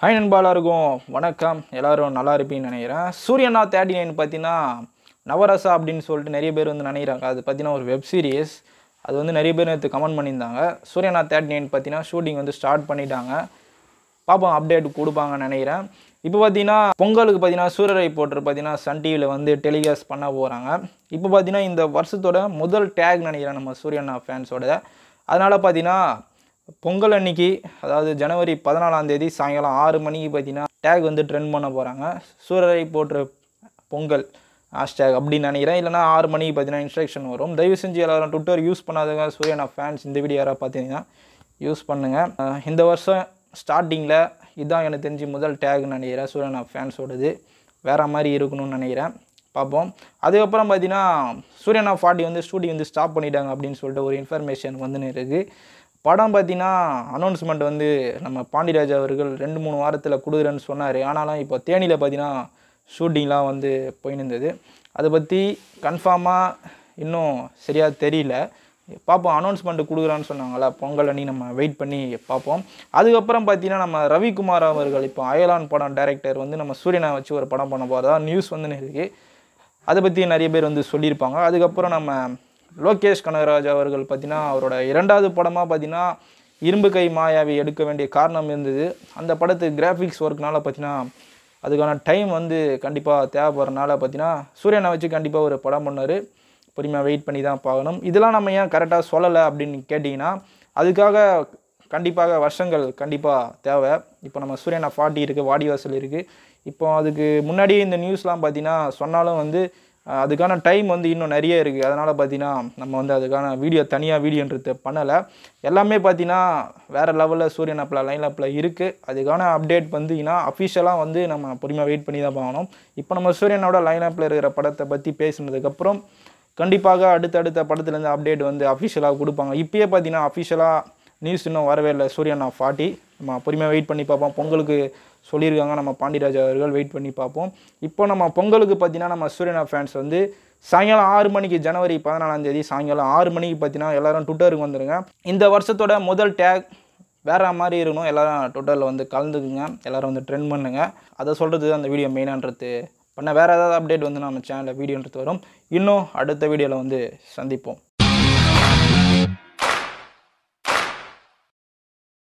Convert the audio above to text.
hi நண்பா எல்லாருக்கும் வணக்கம் எல்லாரும் நல்லா இருப்பீங்கன்னு நினைக்கிறேன் சூரியனா தேர்ட்டி நைன் பார்த்தீங்கன்னா நவரசா அப்படின்னு சொல்லிட்டு நிறைய பேர் வந்து நினைக்கிறாங்க அது பார்த்தீங்கன்னா ஒரு வெப் சீரிஸ் அது வந்து நிறைய பேர் நேற்று கமெண்ட் பண்ணியிருந்தாங்க சூரியனா தேர்ட்டி நைன் பார்த்தீங்கன்னா ஷூட்டிங் வந்து ஸ்டார்ட் பண்ணிட்டாங்க பார்ப்போம் அப்டேட் கொடுப்பாங்கன்னு நினைக்கிறேன் இப்போ பார்த்தீங்கன்னா பொங்கலுக்கு பார்த்தீங்கன்னா சூரரை போட்டு பார்த்தீங்கன்னா சன் டிவியில் வந்து டெலிகாஸ்ட் பண்ண போகிறாங்க இப்போ பார்த்தீங்கன்னா இந்த வருஷத்தோட முதல் டேக் நினைக்கிறேன் நம்ம சூரியனா ஃபேன்ஸோட அதனால் பார்த்தீங்கன்னா பொங்கல் அன்னைக்கு அதாவது ஜனவரி பதினாலாம் தேதி சாயங்காலம் ஆறு மணிக்கு பார்த்தீங்கன்னா டேக் வந்து ட்ரெண்ட் பண்ண போகிறாங்க சூரரை போட்டு பொங்கல் ஹேஷ்டேக் அப்படின்னு நினைக்கிறேன் இல்லைனா ஆறு மணிக்கு பார்த்தீங்கன்னா இன்ஸ்ட்ரக்ஷன் வரும் தயவு செஞ்சு எல்லாரும் ட்விட்டர் யூஸ் பண்ணாதவங்க சூரியனா ஃபேன்ஸ் இந்த வீடியோ யாராவது பார்த்தீங்கன்னா யூஸ் பண்ணுங்கள் அஹ் இந்த வருஷம் ஸ்டார்டிங்கில் இதுதான் எனக்கு தெரிஞ்சு முதல் டேக்னு நினைக்கிறேன் சூரியனா ஃபேன்ஸோடது வேறு மாதிரி இருக்கணும்னு நினைக்கிறேன் பார்ப்போம் அதுக்கப்புறம் பார்த்தீங்கன்னா சூரியனா ஃபார்ட்டி வந்து ஷூட்டிங் வந்து ஸ்டாப் பண்ணிட்டாங்க அப்படின்னு சொல்லிட்டு ஒரு இன்ஃபர்மேஷன் வந்துன்னு இருக்குது படம் பார்த்தீங்கன்னா அனௌன்ஸ்மெண்ட் வந்து நம்ம பாண்டியராஜ் அவர்கள் ரெண்டு மூணு வாரத்தில் கொடுக்குறேன்னு சொன்னார் ஆனாலும் இப்போ தேனியில் பார்த்தீங்கன்னா ஷூட்டிங்லாம் வந்து போயின்னு இருந்தது அதை பற்றி கன்ஃபார்மாக இன்னும் சரியாக தெரியல பார்ப்போம் அனௌன்ஸ்மெண்ட் கொடுக்குறான்னு சொன்னாங்களா பொங்கல் அன்னி நம்ம வெயிட் பண்ணி பார்ப்போம் அதுக்கப்புறம் பார்த்தீங்கன்னா நம்ம ரவிக்குமார் அவர்கள் இப்போ அயலான் படம் டைரக்டர் வந்து நம்ம சூரியனை வச்சு ஒரு படம் பண்ண போகிறதா நியூஸ் வந்து இருக்குது அதை பற்றி நிறைய பேர் வந்து சொல்லியிருப்பாங்க அதுக்கப்புறம் நம்ம லோகேஷ் கனகராஜ் அவர்கள் பார்த்தீங்கன்னா அவரோட இரண்டாவது படமாக பார்த்தீங்கன்னா இரும்பு கை மாயாவி எடுக்க வேண்டிய காரணம் இருந்தது அந்த படத்துக்கு கிராஃபிக்ஸ் ஒர்க்னால பார்த்தீங்கன்னா அதுக்கான டைம் வந்து கண்டிப்பாக தேவைப்படுறனால பார்த்தீங்கன்னா சூரியனை வச்சு கண்டிப்பாக ஒரு படம் பண்ணார் பொறுமையாக வெயிட் பண்ணி தான் பார்க்கணும் இதெல்லாம் நம்ம ஏன் கரெக்டாக சொல்லலை அப்படின்னு கேட்டிங்கன்னா அதுக்காக கண்டிப்பாக வருஷங்கள் கண்டிப்பாக தேவை இப்போ நம்ம சூரியனா ஃபார்ட்டி இருக்குது வாடிவாசல் இருக்குது இப்போ அதுக்கு முன்னாடியே இந்த நியூஸ்லாம் பார்த்தீங்கன்னா சொன்னாலும் வந்து அஹ், அதுக்கான டைம் வந்து இன்னும் நிறைய இருக்குது அதனால் பார்த்தீங்கன்னா நம்ம வந்து அதுக்கான வீடியோ தனியாக வீடியோன்றது பண்ணலை எல்லாமே பார்த்தீங்கன்னா வேறு லெவலில் சூரியன் அப்பில் லைன் அப்பில் இருக்குது அதுக்கான அப்டேட் வந்தீங்கன்னா அஃபிஷியலாக வந்து நம்ம பொறுமையாக வெயிட் பண்ணி தான் பார்க்கணும் இப்போ நம்ம சூரியனோட லைன் அப்பில் இருக்கிற படத்தை பற்றி பேசுனதுக்கப்புறம் கண்டிப்பாக அடுத்தடுத்த படத்துலேருந்து அப்டேட் வந்து அஃபிஷியலாக கொடுப்பாங்க இப்பயே பார்த்தீங்கன்னா அஃபிஷியலாக நியூஸ் இன்னும் வரவே இல்லை சூரியனா ஃபார்ட்டி நம்ம பொறுமையாக வெயிட் பண்ணி பார்ப்போம் பொங்கலுக்கு சொல்லியிருக்காங்க நம்ம பாண்டியராஜ் அவர்கள் வெயிட் பண்ணி பார்ப்போம் இப்போ நம்ம பொங்கலுக்கு பார்த்தீங்கன்னா நம்ம சூரியனா ஃபேன்ஸ் வந்து சாயங்காலம் ஆறு மணிக்கு ஜனவரி பதினாலாம் தேதி சாயங்காலம் ஆறு மணிக்கு பார்த்தீங்கன்னா எல்லாரும் ட்விட்டருக்கு வந்துருங்க இந்த வருஷத்தோட முதல் டேக் வேற மாதிரி இருக்கணும் எல்லாரும் ட்விட்டரில் வந்து கலந்துக்குங்க எல்லாரும் வந்து ட்ரெண்ட் பண்ணுங்க அதை சொல்கிறது அந்த வீடியோ மெயினான்றது பண்ண வேறு ஏதாவது அப்டேட் வந்து நம்ம சேனலில் வீடியோன்றது வரும் இன்னும் அடுத்த வீடியோவில் வந்து சந்திப்போம்